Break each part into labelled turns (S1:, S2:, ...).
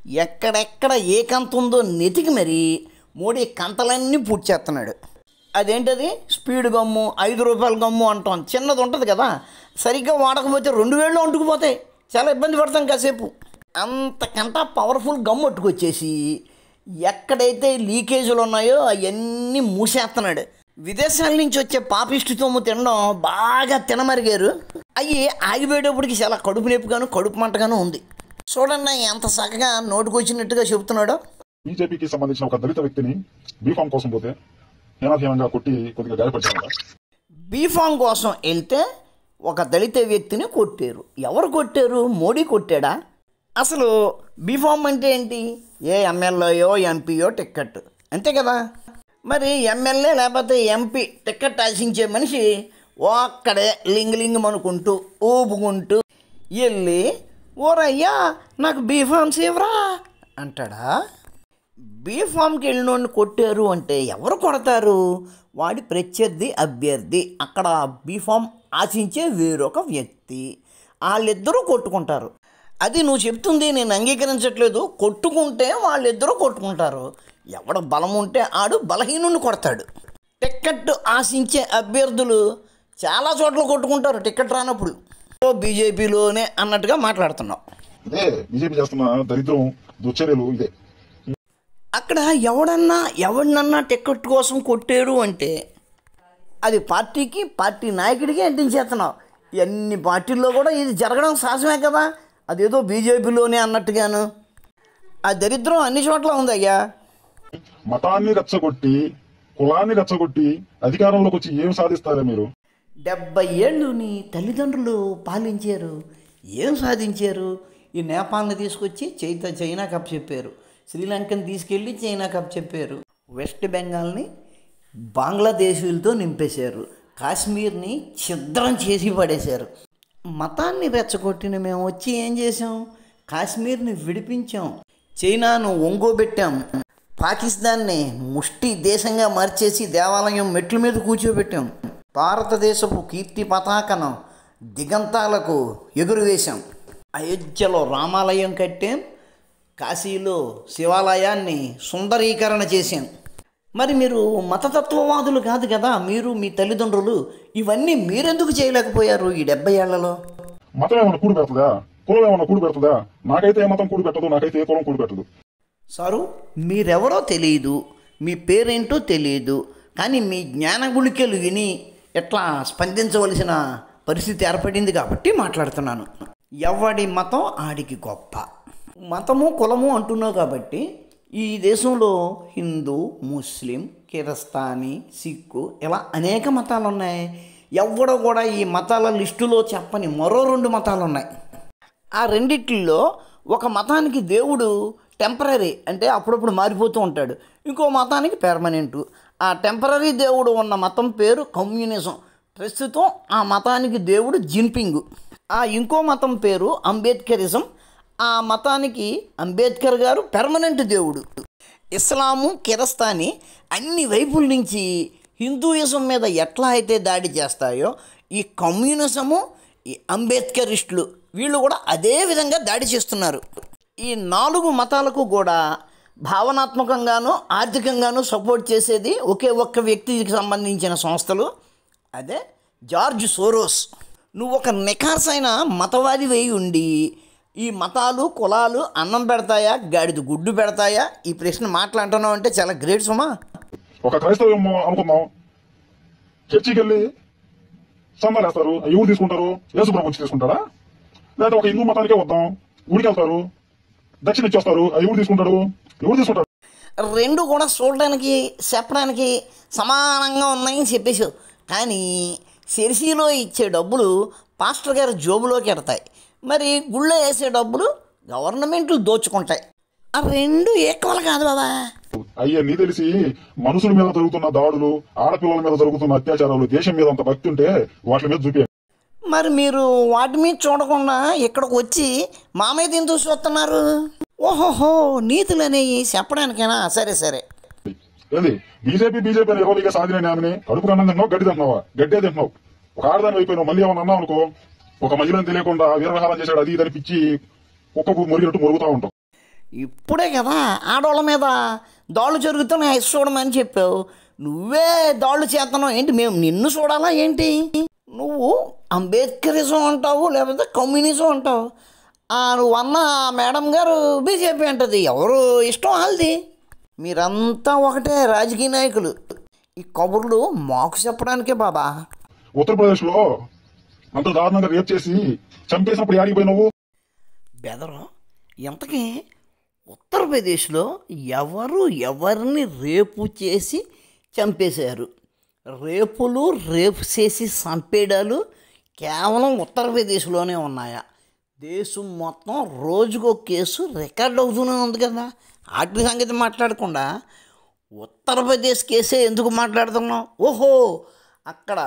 S1: ఎక్కడెక్కడ ఏ కంత ఉందో నెతికి మరి మోడీ కంతలన్నీ పూర్తి చేస్తున్నాడు అదేంటది స్పీడ్ గమ్ము ఐదు రూపాయల గమ్ము అంటాం చిన్నది ఉంటుంది కదా సరిగ్గా వాడకపోతే రెండు వేళ్ళు అంటుకుపోతాయి చాలా ఇబ్బంది పడతాం కాసేపు అంతకంట పవర్ఫుల్ గమ్ పట్టుకొచ్చేసి ఎక్కడైతే లీకేజీలు ఉన్నాయో అవన్నీ మూసేస్తున్నాడు విదేశాల నుంచి వచ్చే పాపిష్టి తొమ్ము తినడం బాగా తినమరిగారు అవి ఆగిపోయేటప్పటికి చాలా కడుపు నొప్పిగాను కడుపు మంటగాను ఉంది చూడండి ఎంత చక్కగా నోటుకొచ్చినట్టుగా చెబుతున్నాడో
S2: బీజేపీకి సంబంధించిన ఒక దళిత వ్యక్తిని బీఫామ్ కోసం పోతే హీనాహీనంగా కొట్టి కొద్దిగా గాయపరిచారంట
S1: బీఫామ్ కోసం వెళ్తే ఒక దళిత వ్యక్తిని కొట్టారు ఎవరు కొట్టారు మోడీ కొట్టాడా అసలు బీఫామ్ అంటే ఏంటి ఏ ఎమ్మెల్యేయో ఎంపీయో టిక్కెట్ అంతే కదా మరి ఎమ్మెల్యే లేకపోతే ఎంపీ టిక్కెట్ ఆశించే మనిషి ఒక్కడే లింగ్ లింగ్ అనుకుంటూ ఊపుకుంటూ వెళ్ళి ఓరయ్యా నాకు బీఫామ్స్ ఇవ్వరా అంటాడా బీఫామ్కి వెళ్ళినోడిని కొట్టారు అంటే ఎవరు కొడతారు వాడి ప్రత్యర్థి అభ్యర్థి అక్కడ బీఫామ్ ఆశించే వేరొక వ్యక్తి వాళ్ళిద్దరూ కొట్టుకుంటారు అది నువ్వు చెప్తుంది నేను అంగీకరించట్లేదు కొట్టుకుంటే వాళ్ళిద్దరూ కొట్టుకుంటారు ఎవడ బలం ఉంటే ఆడు బలహీనుని కొడతాడు టిక్కెట్ ఆశించే అభ్యర్థులు చాలా చోట్ల కొట్టుకుంటారు టిక్కెట్ రానప్పుడు ఓ బీజేపీలోనే అన్నట్టుగా మాట్లాడుతున్నావు
S2: ఇదే బీజేపీ చేస్తున్న దరిద్రం దుశ్చర్యలు ఇదే
S1: అక్కడ ఎవడన్నా ఎవడినన్నా టికెట్ కోసం కొట్టారు అంటే అది పార్టీకి పార్టీ నాయకుడికి అంటించేస్తున్నావు ఎన్ని పార్టీల్లో కూడా ఇది జరగడం సహజమే కదా అదేదో బీజేపీలోనే అన్నట్టుగాను ఆ దరిద్రం అన్ని చోట్ల ఉందయ్యా
S2: మతాన్ని రెచ్చగొట్టి కులాన్ని రెచ్చగొట్టి అధికారంలోకి వచ్చి ఏం సాధిస్తారా మీరు
S1: డెబ్బై ఏళ్ళు నీ తల్లిదండ్రులు పాలించారు ఏం సాధించారు ఈ నేపాల్ని తీసుకొచ్చి చైత చైనా కప్ చెప్పారు శ్రీలంకని తీసుకెళ్ళి చైనా కప్ చెప్పారు వెస్ట్ బెంగాల్ని బంగ్లాదేశీలతో నింపేశారు కాశ్మీర్ని ఛిద్రం చేసి పడేశారు మతాన్ని రెచ్చగొట్టిన మేము వచ్చి ఏం చేసాం కాశ్మీర్ని విడిపించాం చైనాను ఒంగోబెట్టాం పాకిస్తాన్ని ముష్టి దేశంగా మార్చేసి దేవాలయం మెట్ల మీద కూర్చోబెట్టాం భారతదేశపు కీర్తి పతాకను దిగంతాలకు ఎగురువేశాం అయోధ్యలో రామాలయం కట్టాం కాశీలో శివాలయాన్ని సుందరీకరణ చేశాం మరి మీరు మతతత్వవాదులు కాదు కదా మీరు మీ తల్లిదండ్రులు ఇవన్నీ మీరెందుకు చేయలేకపోయారు ఈ డెబ్బై ఏళ్లలో
S2: మతం ఏమైనా కూడి పెడుతుందా కులం ఏమైనా కూడి పెడుతుందా నాకైతే ఏ మతం కూడి పెట్టదు నాకైతే ఏ కులం కూడి పెట్టదు
S1: సారు మీరెవరో తెలియదు మీ పేరేంటో తెలియదు కానీ మీ జ్ఞానగుళికలు విని ఎట్లా స్పందించవలసిన పరిస్థితి ఏర్పడింది కాబట్టి మాట్లాడుతున్నాను ఎవడి మతం ఆడికి గొప్ప మతము కులము అంటున్నావు కాబట్టి ఈ దేశంలో హిందూ ముస్లిం కిరస్తానీ సిక్కు ఇలా అనేక మతాలు ఉన్నాయి ఎవడో కూడా ఈ మతాల లిస్టులో చెప్పని మరో రెండు మతాలు ఉన్నాయి ఆ రెండిట్లో ఒక మతానికి దేవుడు టెంపరీ అంటే అప్పుడప్పుడు మారిపోతూ ఉంటాడు ఇంకో మతానికి పెర్మనెంట్ ఆ టెంపరీ దేవుడు ఉన్న మతం పేరు కమ్యూనిజం ప్రస్తుతం ఆ మతానికి దేవుడు జిన్పింగ్ ఆ ఇంకో మతం పేరు అంబేద్కరిజం ఆ మతానికి అంబేద్కర్ గారు పెర్మనెంట్ దేవుడు ఇస్లాము కిరస్తాని అన్ని వైపుల నుంచి హిందూయిజం మీద ఎట్లా అయితే దాడి చేస్తాయో ఈ కమ్యూనిజము ఈ అంబేద్కరిస్టులు వీళ్ళు కూడా అదే విధంగా దాడి చేస్తున్నారు ఈ నాలుగు మతాలకు కూడా భావనాత్మకంగాను ఆర్థికంగాను సపోర్ట్ చేసేది ఒకే ఒక్క వ్యక్తికి సంబంధించిన సంస్థలు అదే జార్జ్ సోరోస్ నువ్వు ఒక నిఖార్సైన మతవాది వేయి ఉండి ఈ మతాలు కులాలు అన్నం పెడతాయా గాడిద గుడ్డు పెడతాయా ఈ ప్రశ్న మాట్లాడుతున్నావు అంటే చాలా గ్రేట్ సుమా
S2: ఒక క్రైస్తవం అనుకుందాం చర్చికి వెళ్ళి సందాలు వేస్తారు ఎవరు తీసుకుంటారు యేసుప్రభు వచ్చి తీసుకుంటారా లేదా ఒక హిందూ మతానికే వద్దాం ఊరికి వెళ్తారు దక్షిణ ఇచ్చేస్తారు ఎవరు తీసుకుంటారు ఎవరు తీసుకుంటారు
S1: రెండు కూడా చూడడానికి చెప్పడానికి సమానంగా ఉన్నాయని చెప్పేసావు కానీ సిరిసిలో ఇచ్చే డబ్బులు పాస్టర్ గారి జోబులోకి ఎడతాయి మరి గుళ్ళో వేసే డబ్బులు గవర్నమెంట్లు దోచుకుంటాయి ఆ రెండు ఈక్వల్ కాదు బాబా
S2: అయ్యే నీ తెలిసి మనుషుల మీద జరుగుతున్న దాడులు ఆడపిల్లల మీద జరుగుతున్న అత్యాచారాలు దేశం మీద అంత భక్తి ఉంటే వాటి మీద చూపే
S1: మరి మీరు వాటి మీద చూడకుండా ఇక్కడికి వచ్చి మా మీద ఎందుకు చూస్తున్నారు ఓహోహో నీతులు అనేవి చెప్పడానికేనా సరే సరే
S2: ఏంది బీజేపీ బీజేపీ అని ఎవరిగా సాధిన ఆమెని కడుపు కన్నం తిన్నావు గడ్డి తింటున్నావా గడ్డే తింటున్నావు ఒక ఆడదాని అయిపోయినావు మళ్ళీ ఏమన్నా అన్నావు అనుకో ఒక మహిళను తెలియకుండా వీరవిహారం చేశాడు అది ఇది అని పిచ్చి కుక్కకు మురిగినట్టు మురుగుతా ఉంటాం
S1: ఇప్పుడే కదా ఆడవాళ్ళ మీద దాళ్ళు జరుగుతున్నాయి చూడమని చెప్పావు నువ్వే దాళ్ళు చేస్తున్నావు ఏంటి మేము నిన్ను చూడాలా ఏంటి నువ్వు అంబేద్కరిజం అంటావు లేకపోతే కమ్యూనిజం అంటావు ఆ, నువ్వు అన్న ఆ మేడం గారు బీజేపీ అంటది ఎవరు ఇష్టం వాళ్ళది మీరంతా ఒకటే రాజకీయ నాయకులు ఈ కబుర్లు మాకు చెప్పడానికే బాబా
S2: ఉత్తరప్రదేశ్ లో అంత దారుణంగా రేప్ చేసి చంపేసినప్పుడు యాడికి పోయినావు
S1: బెదరు ఇంతకీ ఉత్తరప్రదేశ్లో ఎవరు ఎవరిని రేపు చేసి చంపేశారు రేపులు రేపు చేసి చంపేయడాలు కేవలం ఉత్తరప్రదేశ్లోనే ఉన్నాయా దేశం మొత్తం రోజుకో కేసు రికార్డ్ అవుతూనే ఉంది కదా వాటి సంగతి మాట్లాడకుండా ఉత్తరప్రదేశ్ కేసే ఎందుకు మాట్లాడుతున్నాం ఓహో అక్కడ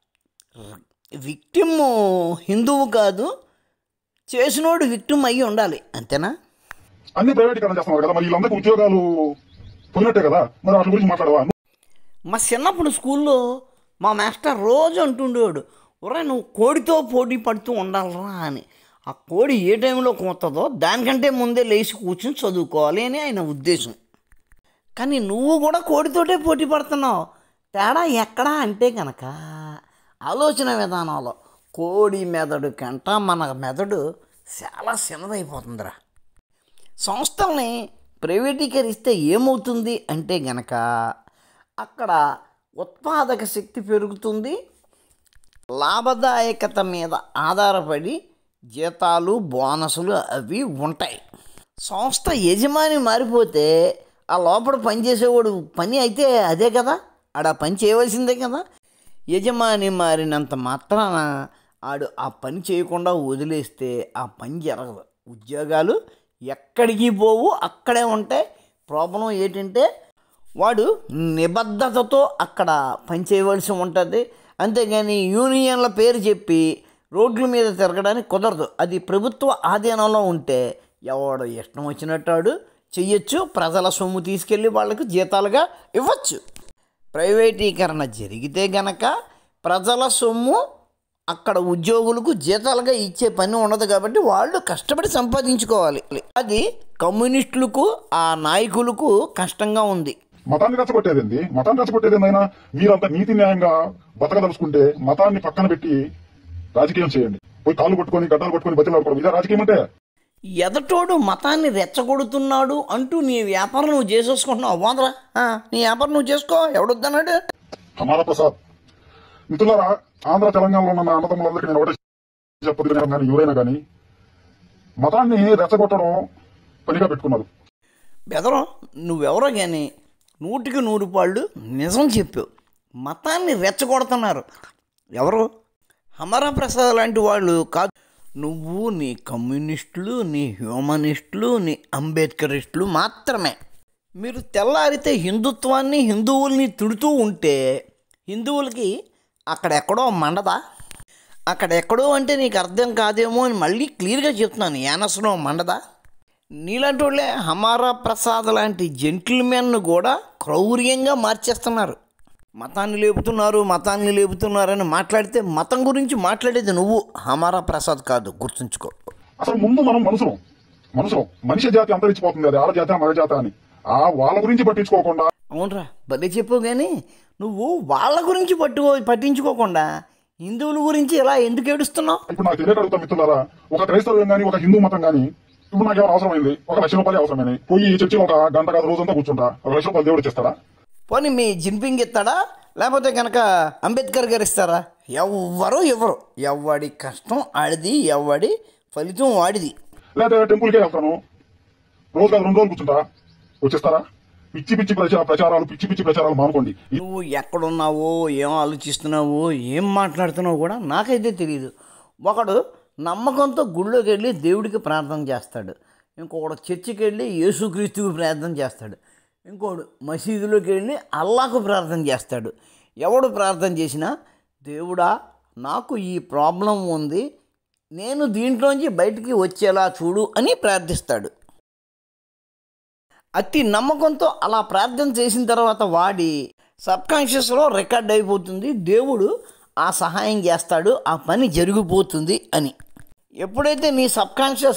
S1: విక్టిమ్ హిందువు కాదు చేసినోడు విక్టిమ్ అయ్యి ఉండాలి అంతేనా
S2: అన్ని ప్రైవేటీకరణ చేస్తున్నారు కదా మరి వీళ్ళందరికీ ఉద్యోగాలు పోయినట్టే కదా మరి వాటి గురించి మాట్లాడవా
S1: మా చిన్నప్పుడు స్కూల్లో మా మాస్టర్ రోజు అంటుండేవాడు ఒరే నువ్వు కోడితో పోటీ పడుతూ ఉండాలరా అని ఆ కోడి ఏ టైంలో కూతుందో దానికంటే ముందే లేచి కూర్చుని చదువుకోవాలి అని ఆయన ఉద్దేశం కానీ నువ్వు కూడా కోడితోటే పోటీ పడుతున్నావు తేడా ఎక్కడా అంటే కనుక ఆలోచన విధానంలో కోడి మెదడు కంట మన మెదడు చాలా చిన్నదైపోతుందిరా సంస్థల్ని ప్రైవేటీకరిస్తే ఏమవుతుంది అంటే గనక అక్కడ ఉత్పాదక శక్తి పెరుగుతుంది లాభదాయకత మీద ఆధారపడి జీతాలు బోనసులు అవి ఉంటాయి సంస్థ యజమాని మారిపోతే ఆ లోపల పనిచేసేవాడు పని అయితే అదే కదా ఆడ ఆ పని చేయవలసిందే కదా యజమాని మారినంత మాత్రాన ఆడు ఆ పని చేయకుండా వదిలేస్తే ఆ పని జరగదు ఉద్యోగాలు ఎక్కడికి పోవు అక్కడే ఉంటాయి ప్రాబ్లం ఏంటంటే వాడు నిబద్ధతతో అక్కడ పని చేయవలసి ఉంటుంది అంతేగాని యూనియన్ల పేరు చెప్పి రోడ్ల మీద తిరగడానికి కుదరదు అది ప్రభుత్వ ఆధీనంలో ఉంటే ఎవడు ఇష్టం వచ్చినట్టాడు చెయ్యొచ్చు ప్రజల సొమ్ము తీసుకెళ్ళి వాళ్ళకు జీతాలుగా ఇవ్వచ్చు ప్రైవేటీకరణ జరిగితే గనక ప్రజల సొమ్ము అక్కడ ఉద్యోగులకు జీతాలుగా ఇచ్చే పని ఉండదు కాబట్టి వాళ్ళు కష్టపడి సంపాదించుకోవాలి అది కమ్యూనిస్టులకు ఆ నాయకులకు కష్టంగా ఉంది
S2: మతాన్ని రెచ్చగొట్టేది మతాన్ని రెచ్చగొట్టేది అయినా మీరంతా నీతి న్యాయంగా బతకదలుచుకుంటే మతాన్ని పక్కన పెట్టి రాజకీయం చేయండి పోయి కాళ్ళు పట్టుకొని గడ్డలు పట్టుకొని బతిలాడుకోవడం ఇదే రాజకీయం అంటే
S1: ఎదటోడు మతాన్ని రెచ్చగొడుతున్నాడు అంటూ నీ వ్యాపారం నువ్వు చేసేసుకుంటున్నావు బాంద్రా నీ వ్యాపారం నువ్వు చేసుకో ఎవడొద్దన్నాడు
S2: హమారా ప్రసాద్ మిత్రులారా ఆంధ్ర తెలంగాణలో ఉన్న నా అన్నదమ్ములందరికీ నేను ఒకటే చెప్పదు కానీ ఎవరైనా కానీ మతాన్ని రెచ్చగొట్టడం పనిగా పెట్టుకున్నారు
S1: బెదరం నువ్వెవరో కానీ నూటికి నూరు పాళ్ళు నిజం చెప్పావు మతాన్ని రెచ్చగొడుతున్నారు ఎవరు హమరా ప్రసాద్ లాంటి వాళ్ళు కాదు నువ్వు నీ కమ్యూనిస్టులు నీ హ్యూమనిస్టులు నీ అంబేద్కరిస్టులు మాత్రమే మీరు తెల్లారితే హిందుత్వాన్ని హిందువుల్ని తిడుతూ ఉంటే హిందువులకి అక్కడెక్కడో మండదా అక్కడెక్కడో అంటే నీకు అర్థం కాదేమో అని మళ్ళీ క్లియర్గా చెప్తున్నాను యానస్లో మండదా నీలాంటి వాళ్ళే హమారా ప్రసాద్ లాంటి జెంటిల్మెన్ను కూడా క్రౌర్యంగా మార్చేస్తున్నారు మతాన్ని లేపుతున్నారు మతాన్ని లేపుతున్నారని మాట్లాడితే మతం గురించి మాట్లాడేది నువ్వు హమారా ప్రసాద్ కాదు గుర్తుంచుకో
S2: అసలు ముందు మనం మనుషులం మనుషులం మనిషి జాతి అంతరించిపోతుంది అది ఆడ జాత మగ జాత అని ఆ వాళ్ళ గురించి పట్టించుకోకుండా
S1: అవునరా భలే చెప్పు కానీ నువ్వు వాళ్ళ గురించి పట్టుకో పట్టించుకోకుండా హిందువుల గురించి ఇలా ఎందుకు ఏడుస్తున్నావు
S2: ఇప్పుడు నాకు తెలియక అడుగుతా మిత్రులారా ఒక క్రైస్తవం కానీ ఒక హిందూ మతం కానీ ఇప్పుడు నాకు ఏమైనా అవసరమైంది ఒక లక్ష రూపాయలు అవసరమైంది పోయి చర్చిలో ఒక గంట కాదు రోజంతా కూర్చుంటా ఒక లక్ష రూపాయలు దేవుడు చేస్తాడా
S1: పోనీ మీ జిన్పింగ్ ఇస్తాడా లేకపోతే కనుక అంబేద్కర్ గారు ఇస్తారా ఎవ్వరు ఇవ్వరు ఎవడి కష్టం ఆడిది ఎవడి ఫలితం వాడిది
S2: లేకపోతే టెంపుల్కే వెళ్తాను రోజు కాదు రెండు రోజులు కూర్చుంటా వచ్చేస్తారా పిచ్చి పిచ్చి ప్రచార ప్రచారాలు పిచ్చి పిచ్చి ప్రచారాలు మానుకోండి ఈ
S1: నువ్వు ఎక్కడున్నావో ఏం ఆలోచిస్తున్నావో ఏం మాట్లాడుతున్నావో కూడా నాకైతే తెలియదు ఒకడు నమ్మకంతో గుళ్ళోకి వెళ్ళి దేవుడికి ప్రార్థన చేస్తాడు ఇంకొకడు చర్చికి వెళ్ళి యేసుక్రీస్తుకి ప్రార్థన చేస్తాడు ఇంకోడు మసీదులోకి వెళ్ళి అల్లాకు ప్రార్థన చేస్తాడు ఎవడు ప్రార్థన చేసినా దేవుడా నాకు ఈ ప్రాబ్లం ఉంది నేను దీంట్లోంచి బయటికి వచ్చేలా చూడు అని ప్రార్థిస్తాడు అతి నమ్మకంతో అలా ప్రార్థన చేసిన తర్వాత వాడి సబ్కాన్షియస్లో రికార్డ్ అయిపోతుంది దేవుడు ఆ సహాయం చేస్తాడు ఆ పని జరిగిపోతుంది అని ఎప్పుడైతే నీ సబ్కాన్షియస్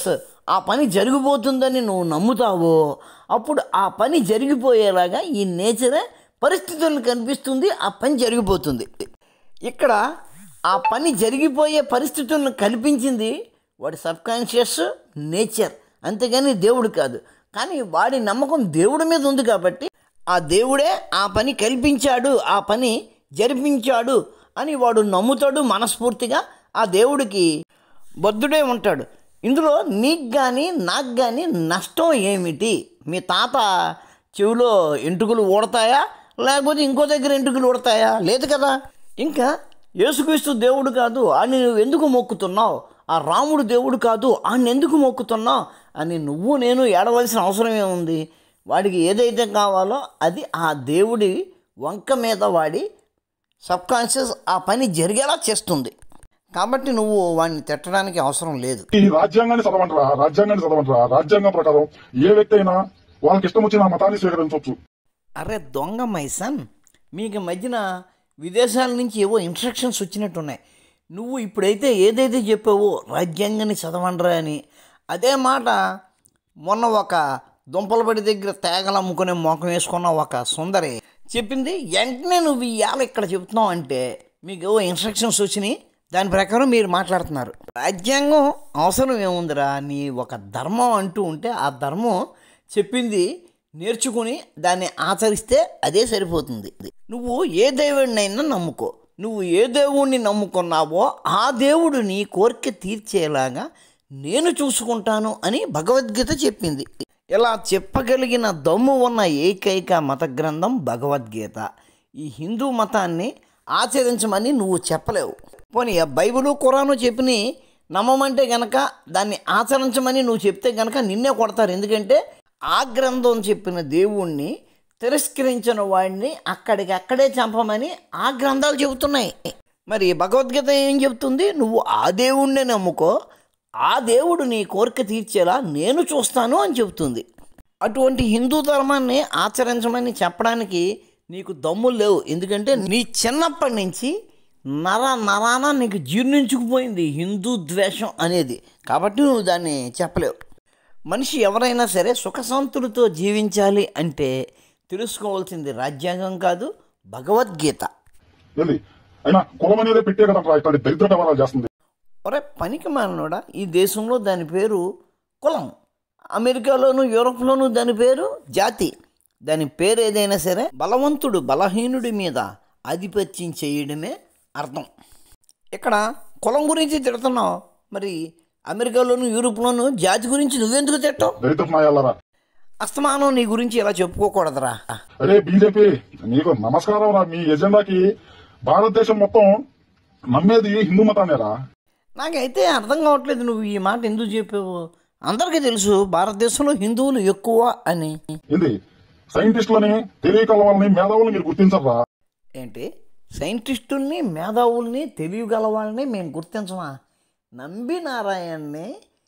S1: ఆ పని జరిగిపోతుందని నువ్వు నమ్ముతావో అప్పుడు ఆ పని జరిగిపోయేలాగా ఈ నేచరే పరిస్థితులను కనిపిస్తుంది ఆ పని జరిగిపోతుంది ఇక్కడ ఆ పని జరిగిపోయే పరిస్థితులను కల్పించింది వాడి సబ్కాన్షియస్ నేచర్ అంతేగాని దేవుడు కాదు కానీ వాడి నమ్మకం దేవుడి మీద ఉంది కాబట్టి ఆ దేవుడే ఆ పని కల్పించాడు ఆ పని జరిపించాడు అని వాడు నమ్ముతాడు మనస్ఫూర్తిగా ఆ దేవుడికి బద్ధుడే ఉంటాడు ఇందులో నీకు కానీ నాకు కానీ నష్టం ఏమిటి మీ తాత చెవిలో ఎంటుకలు ఊడతాయా లేకపోతే ఇంకో దగ్గర ఎంటుకలు ఊడతాయా లేదు కదా ఇంకా యేసుక్రీస్తు దేవుడు కాదు అని నువ్వు ఎందుకు మొక్కుతున్నావు ఆ రాముడు దేవుడు కాదు ఆయన ఎందుకు మొక్కుతున్నావు అని నువ్వు నేను ఏడవలసిన అవసరం ఏముంది వాడికి ఏదైతే కావాలో అది ఆ దేవుడి వంక మీద వాడి సబ్కాన్షియస్ ఆ పని జరిగేలా చేస్తుంది కాబట్టి నువ్వు వాడిని తిట్టడానికి అవసరం లేదు
S2: ఈ రాజ్యాంగాన్ని చదవంటరా రాజ్యాంగాన్ని చదవంటరా రాజ్యాంగం ప్రకారం ఏ వ్యక్తి అయినా వాళ్ళకి ఇష్టం వచ్చిన ఆ మతాన్ని స్వీకరించవచ్చు
S1: అరే దొంగ మైసన్ మీకు మధ్యన విదేశాల నుంచి ఏవో ఇన్స్ట్రక్షన్స్ వచ్చినట్టున్నాయి నువ్వు ఇప్పుడైతే ఏదైతే చెప్పావో రాజ్యాంగాన్ని చదవండిరా అని అదే మాట మొన్న ఒక దుంపలబడి దగ్గర తేగలు అమ్ముకునే మోకం వేసుకున్న ఒక సుందరి చెప్పింది వెంటనే నువ్వు ఇవాళ ఇక్కడ చెప్తున్నావు అంటే మీకు ఏవో ఇన్స్ట్రక్షన్స్ వచ్చినాయి దాని ప్రకారం మీరు మాట్లాడుతున్నారు రాజ్యాంగం అవసరం ఏముందిరా నీ ఒక ధర్మం అంటూ ఉంటే ఆ ధర్మం చెప్పింది నేర్చుకుని దాన్ని ఆచరిస్తే అదే సరిపోతుంది నువ్వు ఏ దేవుడినైనా నమ్ముకో నువ్వు ఏ దేవుణ్ణి నమ్ముకున్నావో ఆ దేవుడు నీ కోరిక తీర్చేలాగా నేను చూసుకుంటాను అని భగవద్గీత చెప్పింది ఇలా చెప్పగలిగిన దమ్ము ఉన్న ఏకైక మత గ్రంథం భగవద్గీత ఈ హిందూ మతాన్ని ఆచరించమని నువ్వు చెప్పలేవు పోనీ ఆ బైబిలు ఖురాను చెప్పిన నమ్మమంటే గనక దాన్ని ఆచరించమని నువ్వు చెప్తే గనక నిన్నే కొడతారు ఎందుకంటే ఆ గ్రంథం చెప్పిన దేవుణ్ణి తిరస్కరించిన వాడిని అక్కడికి అక్కడే చంపమని ఆ గ్రంథాలు చెబుతున్నాయి మరి భగవద్గీత ఏం చెబుతుంది నువ్వు ఆ దేవుణ్ణి నమ్ముకో ఆ దేవుడు నీ కోరిక తీర్చేలా నేను చూస్తాను అని చెబుతుంది అటువంటి హిందూ ధర్మాన్ని ఆచరించమని చెప్పడానికి నీకు దమ్ములు లేవు ఎందుకంటే నీ చిన్నప్పటి నుంచి నర నరాన నీకు జీర్ణించుకుపోయింది హిందూ ద్వేషం అనేది కాబట్టి నువ్వు దాన్ని చెప్పలేవు మనిషి ఎవరైనా సరే సుఖశాంతులతో జీవించాలి అంటే తెలుసుకోవాల్సింది రాజ్యాంగం కాదు భగవద్గీత
S2: ఏంది అయినా కులం అనేది పెట్టే కదా ఇట్లాంటి దరిద్ర వ్యవహారాలు చేస్తుంది
S1: ఒరే పనికి మానోడా ఈ దేశంలో దాని పేరు కులం అమెరికాలోను యూరోప్లోను దాని పేరు జాతి దాని పేరు ఏదైనా సరే బలవంతుడు బలహీనుడి మీద ఆధిపత్యం చేయడమే అర్థం ఇక్కడ కులం గురించి తిడుతున్నావు మరి అమెరికాలోను యూరోప్లోను జాతి గురించి నువ్వెందుకు తిట్టావు
S2: దరిద్ర నాయాలరా
S1: అస్తమానం నీ గురించి ఇలా చెప్పుకోకూడదురా
S2: అరే బీజేపీ నీకు నమస్కారం రా మీ ఎజెండాకి భారతదేశం మొత్తం నమ్మేది హిందూ మతానేరా
S1: నాకైతే అర్థం కావట్లేదు నువ్వు ఈ మాట ఎందుకు చెప్పావు అందరికీ తెలుసు భారతదేశంలో హిందువులు ఎక్కువ అని
S2: ఏంది సైంటిస్టులని తెలియకల వాళ్ళని మేధావులని మీరు గుర్తించరా
S1: ఏంటి సైంటిస్టుల్ని మేధావుల్ని తెలియగల వాళ్ళని మేము గుర్తించమా నంబి నారాయణని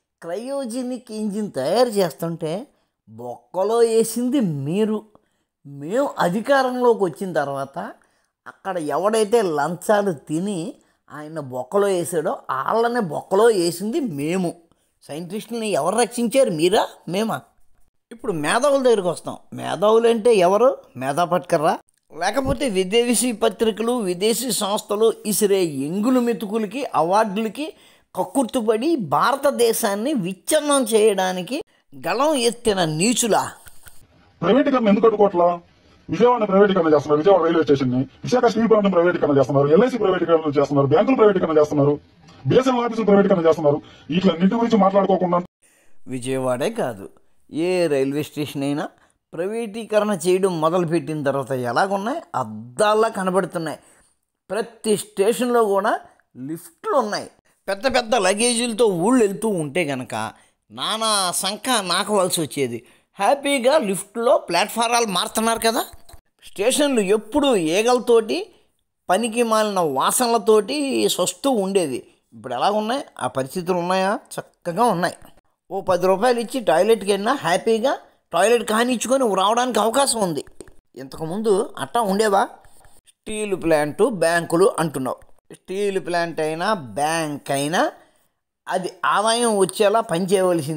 S1: క్రయోజనిక్ ఇంజిన్ తయారు చేస్తుంటే బొక్కలో వేసింది మీరు మేము అధికారంలోకి వచ్చిన తర్వాత అక్కడ ఎవడైతే లంచాలు తిని ఆయన బొక్కలో వేసాడో వాళ్ళని బొక్కలో వేసింది మేము సైంటిస్టుల్ని ఎవరు రక్షించారు మీరా మేమా ఇప్పుడు మేధావుల దగ్గరికి వస్తాం మేధావులు అంటే ఎవరు మేధా పట్కర్రా లేకపోతే విదేశీ పత్రికలు విదేశీ సంస్థలు ఇసిరే ఎంగులు మెతుకులకి అవార్డులకి కక్కుర్తుపడి భారతదేశాన్ని విచ్ఛిన్నం చేయడానికి గళం ఎత్తిన నీచులా
S2: ప్రైవేటీకరణ ఎందుకు అడ్డుకోవట్లా విజయవాడ ప్రైవేటీకరణ చేస్తున్నారు విజయవాడ రైల్వే స్టేషన్ ని విశాఖ స్టీల్ ప్లాంట్ ప్రైవేటీకరణ చేస్తున్నారు ఎల్ఐసి ప్రైవేటీకరణ చేస్తున్నారు బ్యాంకులు ప్రైవేటీకరణ చేస్తున్నారు బిఎస్ఎన్ఎల్ ఆఫీసులు ప్రైవేటీకరణ చేస్తున్నారు వీటిలన్నింటి గురించి మాట్లాడుకోకుండా
S1: విజయవాడే కాదు ఏ రైల్వే స్టేషన్ అయినా ప్రైవేటీకరణ చేయడం మొదలుపెట్టిన తర్వాత ఎలాగున్నాయి అద్దాల్లా కనబడుతున్నాయి ప్రతి స్టేషన్లో కూడా లిఫ్ట్లు ఉన్నాయి పెద్ద పెద్ద లగేజీలతో ఊళ్ళు వెళ్తూ ఉంటే గనక నానా సంఖ నాకవలసి వచ్చేది హ్యాపీగా లిఫ్ట్లో ప్లాట్ఫారాలు మారుతున్నారు కదా స్టేషన్లు ఎప్పుడు ఏగలతోటి పనికి మాలిన వాసనలతోటి స్వస్తూ ఉండేది ఇప్పుడు ఎలా ఉన్నాయి ఆ పరిస్థితులు ఉన్నాయా చక్కగా ఉన్నాయి ఓ పది రూపాయలు ఇచ్చి టాయిలెట్కి వెళ్ళినా హ్యాపీగా టాయిలెట్ కానిచ్చుకొని రావడానికి అవకాశం ఉంది ఇంతకుముందు అట్టా ఉండేవా స్టీల్ ప్లాంటు బ్యాంకులు అంటున్నావు స్టీల్ ప్లాంట్ అయినా బ్యాంక్ అయినా అది ఆదాయం వచ్చేలా పనిచేయవలసిందే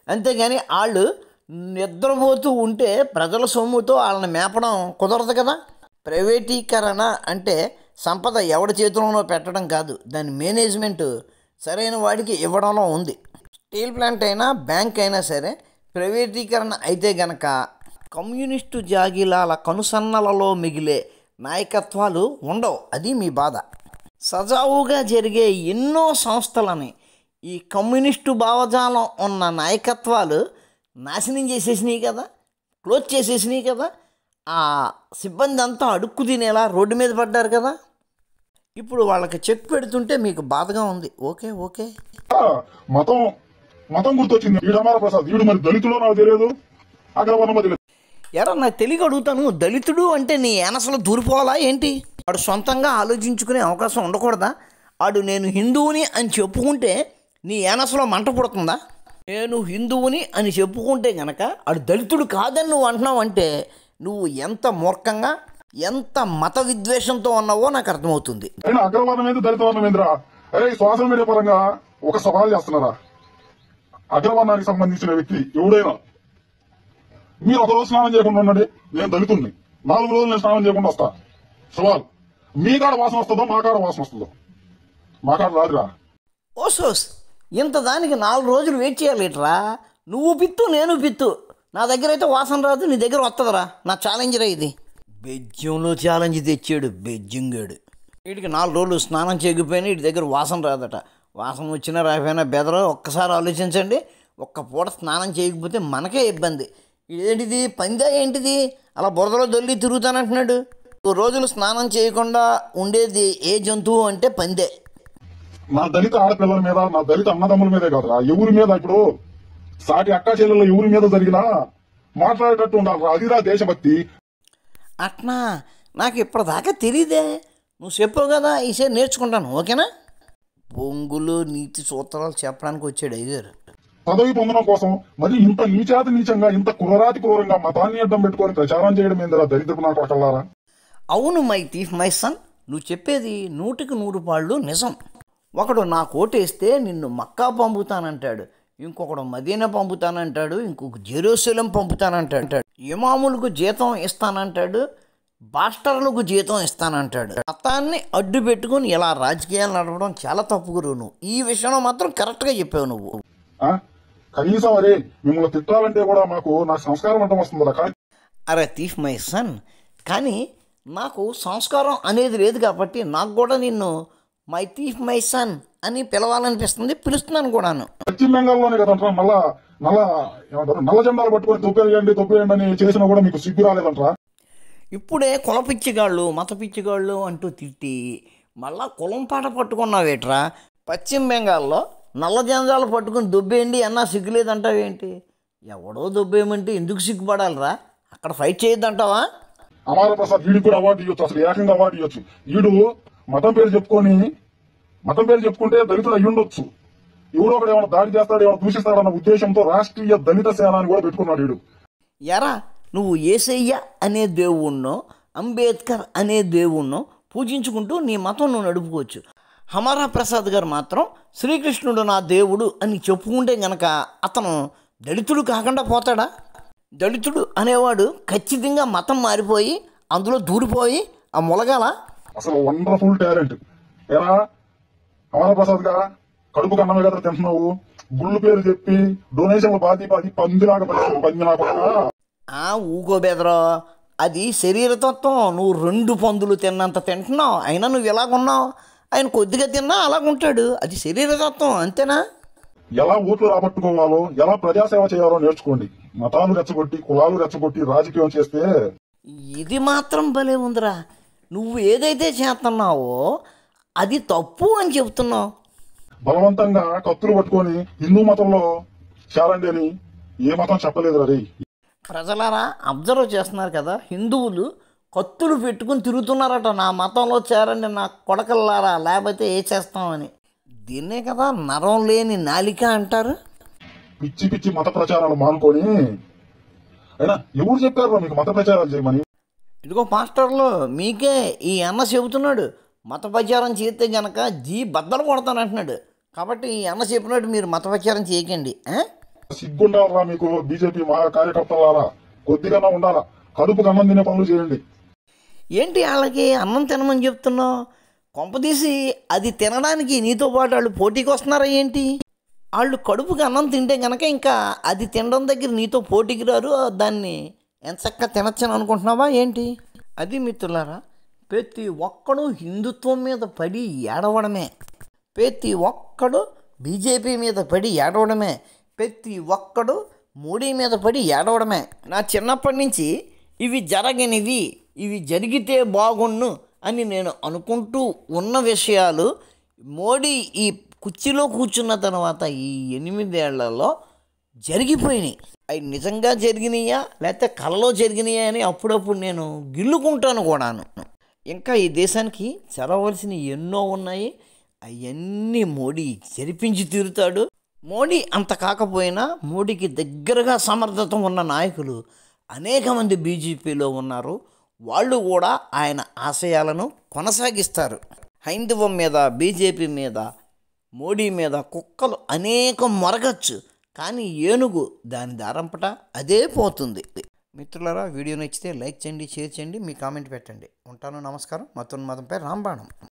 S1: అంతేగాని వాళ్ళు నిద్రపోతూ ఉంటే ప్రజల సొమ్ముతో వాళ్ళని మేపడం కుదరదు కదా ప్రైవేటీకరణ అంటే సంపద ఎవడి చేతిలోనో పెట్టడం కాదు దాని మేనేజ్మెంట్ సరైన వాడికి ఇవ్వడంలో ఉంది స్టీల్ ప్లాంట్ అయినా బ్యాంక్ అయినా సరే ప్రైవేటీకరణ అయితే గనక కమ్యూనిస్టు జాగిలాల కనుసన్నలలో మిగిలే నాయకత్వాలు ఉండవు అది మీ బాధ సజావుగా జరిగే ఎన్నో సంస్థలని ఈ కమ్యూనిస్టు భావజాలం ఉన్న నాయకత్వాలు నాశనం చేసేసినాయి కదా క్లోజ్ చేసేసినాయి కదా ఆ సిబ్బంది అంతా అడుక్కు తినేలా రోడ్డు మీద పడ్డారు కదా ఇప్పుడు వాళ్ళకి చెక్ పెడుతుంటే మీకు బాధగా ఉంది ఓకే ఓకే
S2: ఆ, మతం మతం గుర్తొచ్చింది వీడు అమర ప్రసాద్ వీడు మరి దళితులో నాకు తెలియదు అగ్రవర్ణమో తెలియదు
S1: ఎరా నాకు తెలియక అడుగుతాను దళితుడు అంటే నీ ఏనసలు దూరిపోవాలా ఏంటి వాడు సొంతంగా ఆలోచించుకునే అవకాశం ఉండకూడదా వాడు నేను హిందువుని అని చెప్పుకుంటే నీ ఏనసలో మంట పుడుతుందా నేను హిందువుని అని చెప్పుకుంటే గనక వాడు దళితుడు కాదని నువ్వు అంటున్నావు అంటే నువ్వు ఎంత మూర్ఖంగా ఎంత మత విద్వేషంతో ఉన్నావో నాకు అర్థమవుతుంది
S2: అయినా అగ్రవర్ణం ఏంది దళిత వర్ణం ఏందిరా అరే సోషల్ మీడియా పరంగా ఒక సవాల్ చేస్తున్నారా అగ్రవర్ణానికి సంబంధించిన వ్యక్తి ఎవడైనా మీరు ఒక రోజు స్నానం చేయకుండా ఉండండి నేను దళితుడిని నాలుగు రోజులు నేను స్నానం చేయకుండా వస్తా సవాల్ మీ కాడ వాసన వస్తుందో మా కాడ వాసన వస్తుందో మా కాడ రాదురా
S1: ఓసోస్ ఇంత దానికి నాలుగు రోజులు వెయిట్ చేయాలిట్రా నువ్వు పిత్తు నేను పిత్తు నా దగ్గర అయితే వాసన రాదు నీ దగ్గర వస్తుందిరా నా ఛాలెంజ్ రా ఇది బెజ్జంలో ఛాలెంజ్ తెచ్చాడు బెజ్జంగాడు వీడికి నాలుగు రోజులు స్నానం చేయకపోయినా వీడి దగ్గర వాసన రాదట వాసన వచ్చినా రాకపోయినా బెదరో ఒక్కసారి ఆలోచించండి ఒక్క పూట స్నానం చేయకపోతే మనకే ఇబ్బంది ఏంటిది పందా ఏంటిది అలా బురదలో దొల్లి తిరుగుతానంటున్నాడు ఓ రోజులు స్నానం చేయకుండా ఉండేది ఏ జంతువు అంటే పందే
S2: నా దళిత ఆడపిల్లల మీద నా దళిత అన్నదమ్ముల మీదే కాదురా ఎవరి మీద ఇప్పుడు సాటి అక్క చెల్లెళ్ళ ఎవరి మీద జరిగినా మాట్లాడేటట్టు ఉండాలి అదిరా దేశభక్తి
S1: అట్నా నాకు ఇప్పటిదాకా తెలియదే నువ్వు చెప్పావు కదా ఈసారి నేర్చుకుంటాను ఓకేనా బొంగులు నీతి సూత్రాలు చెప్పడానికి వచ్చాడు అయ్యారు
S2: పదవి పొందడం కోసం మరి ఇంత నీచాతి నీచంగా ఇంత కురరాతి క్రూరంగా మతాన్ని అడ్డం పెట్టుకొని ప్రచారం చేయడం ఏందిరా దరిద్రపు నాకు ఒకళ్ళారా
S1: అవును మై తీఫ్ మై సన్ నువ్వు చెప్పేది నూటికి నూరు పాళ్ళు నిజం ఒకడు నా కోటేస్తే నిన్ను మక్కా పంపుతానంటాడు ఇంకొకడు మదీనా పంపుతానంటాడు ఇంకొక జెరూసలం పంపుతానంటాడు ఇమాములకు జీతం ఇస్తానంటాడు బాస్టర్లకు జీతం ఇస్తానంటాడు మతాన్ని అడ్డు పెట్టుకుని ఇలా రాజకీయాలు నడవడం చాలా తప్పు గురువు నువ్వు ఈ విషయంలో మాత్రం కరెక్ట్గా చెప్పావు నువ్వు
S2: ఆ? కనీసం అరే మిమ్మల్ని తిట్టాలంటే కూడా మాకు నాకు సంస్కారం అంటాం వస్తుందా కానీ
S1: అరే తీఫ్ మై సన్ కానీ నాకు సంస్కారం అనేది లేదు కాబట్టి నాకు కూడా నిన్ను మై తీఫ్ మై సన్ అని పిలవాలనిపిస్తుంది పిలుస్తున్నాను కూడాను
S2: పశ్చిమ బెంగాల్లోనే కదంటారా మళ్ళా నల్ల ఏమంటారు నల్ల జెండాలు పట్టుకొని తొప్పేయండి తొప్పేయండి అని చేసినా కూడా మీకు సిగ్గు రాలేదంటారా
S1: ఇప్పుడే కుల పిచ్చిగాళ్ళు మత పిచ్చిగాళ్ళు అంటూ తిట్టి మళ్ళా కులం పాట పట్టుకున్నావేట్రా పశ్చిమ బెంగాల్లో నల్ల జెండాలు పట్టుకుని దొబ్బేయండి అన్నా సిగ్గులేదంటావేంటి ఎవడో దొబ్బేయమంటే ఎందుకు సిగ్గుపడాలిరా అక్కడ ఫైట్ చేయొద్దంటావా
S2: అమర ప్రసాద్ వీడికి కూడా అవార్డు ఇవ్వచ్చు అసలు ఏకంగా అవార్డు ఇవ్వచ్చు వీడు మతం పేరు చెప్పుకొని మతం పేరు చెప్పుకుంటే దళితుడు అయ్యుండొచ్చు ఎవడో ఒకడు ఏమైనా దాడి చేస్తాడు ఏమైనా దూషిస్తాడన్న ఉద్దేశంతో రాష్ట్రీయ దళిత సేన అని కూడా పెట్టుకున్నాడు వీడు
S1: ఎరా నువ్వు ఏసయ్య అనే దేవుణ్ణో అంబేద్కర్ అనే దేవుణ్ణో పూజించుకుంటూ నీ మతం నువ్వు నడుపుకోవచ్చు హమారా ప్రసాద్ గారు మాత్రం శ్రీకృష్ణుడు నా దేవుడు అని చెప్పుకుంటే గనక అతను దళితుడు కాకుండా పోతాడా దళితుడు అనేవాడు ఖచ్చితంగా మతం మారిపోయి అందులో దూరిపోయి ఆ మొలగాల
S2: అసలు వండర్ఫుల్ టాలెంట్ ఎరా అమర ప్రసాద్ గా కడుపు కన్నమే కదా తింటున్నావు గుళ్ళు పేరు చెప్పి డొనేషన్లు బాధి బాధి పందిలాగా పలికి పంది నాకు
S1: ఆ ఊకోబెదరో అది శరీరతత్వం నువ్వు రెండు పందులు తిన్నంత తింటున్నావు అయినా నువ్వు ఎలాగున్నావు ఆయన కొద్దిగా తిన్నా అలాగుంటాడు అది శరీరతత్వం అంతేనా
S2: ఎలా ఓట్లు రాబట్టుకోవాలో ఎలా ప్రజాసేవ చేయాలో నేర్చుకోండి మతాలు రెచ్చగొట్టి కులాలు రెచ్చగొట్టి రాజకీయం చేస్తే
S1: ఇది మాత్రం భలే ఉందిరా నువ్వు ఏదైతే చేస్తున్నావో అది తప్పు అని చెప్తున్నావు
S2: బలవంతంగా కత్తులు పట్టుకొని హిందూ మతంలో చేరండి అని ఏ మతం చెప్పలేదు రే
S1: ప్రజలారా అబ్జర్వ్ చేస్తున్నారు కదా హిందువులు కత్తులు పెట్టుకుని తిరుగుతున్నారట నా మతంలో చేరండి నా కొడకల్లారా లేకపోతే ఏ చేస్తామని దీన్నే కదా నరం లేని నాలిక అంటారు
S2: పిచ్చి పిచ్చి మత ప్రచారాలు మానుకొని అయినా ఎవరు చెప్పారు మీకు మత ప్రచారాలు చేయమని
S1: ఇదిగో మాస్టర్లు మీకే ఈ అన్న చెబుతున్నాడు మత ప్రచారం చేస్తే గనక జీ బద్దలు కొడతానంటున్నాడు కాబట్టి ఈ అన్న చెప్పినట్టు మీరు మత ప్రచారం చేయకండి ఆ?
S2: సిగ్గుండాలరా మీకు బీజేపీ మా కార్యకర్తలారా కొద్దిగా ఉండాలా కడుపు అన్నం తినే పనులు చేయండి
S1: ఏంటి వాళ్ళకి అన్నం తినమని చెప్తున్నావు కొంపదీసి అది తినడానికి నీతో పాటు వాళ్ళు పోటీకి వస్తున్నారా ఏంటి వాళ్ళు కడుపుకి అన్నం తింటే కనుక ఇంకా అది తినడం దగ్గర నీతో పోటీకి రారు దాన్ని ఎంచక్క తినచ్చని అనుకుంటున్నావా ఏంటి అది మిత్రులారా ప్రతి ఒక్కడు హిందుత్వం మీద పడి ఏడవడమే ప్రతి ఒక్కడు బీజేపీ మీద పడి ఏడవడమే ప్రతి ఒక్కడు మోడీ మీద పడి ఏడవడమే నా చిన్నప్పటి నుంచి ఇవి జరగనివి ఇవి జరిగితే బాగుండు అని నేను అనుకుంటూ ఉన్న విషయాలు మోడీ ఈ కుర్చీలో కూర్చున్న తర్వాత ఈ ఎనిమిదేళ్లలో జరిగిపోయినాయి అవి నిజంగా జరిగినాయా లేకపోతే కలలో జరిగినాయా అని అప్పుడప్పుడు నేను గిల్లుకుంటాను కూడాను ఇంకా ఈ దేశానికి జరగవలసిన ఎన్నో ఉన్నాయి అవన్నీ మోడీ జరిపించి తీరుతాడు మోడీ అంత కాకపోయినా మోడీకి దగ్గరగా సమర్థత ఉన్న నాయకులు అనేక మంది బీజేపీలో ఉన్నారు వాళ్ళు కూడా ఆయన ఆశయాలను కొనసాగిస్తారు హైందవం మీద బీజేపీ మీద మోడీ మీద కుక్కలు అనేకం మొరగచ్చు కానీ ఏనుగు దాని దారంపట అదే పోతుంది మిత్రులారా వీడియో నచ్చితే లైక్ చేయండి షేర్ చేయండి మీ కామెంట్ పెట్టండి ఉంటాను నమస్కారం మతోన్మతంపై రాంబాణం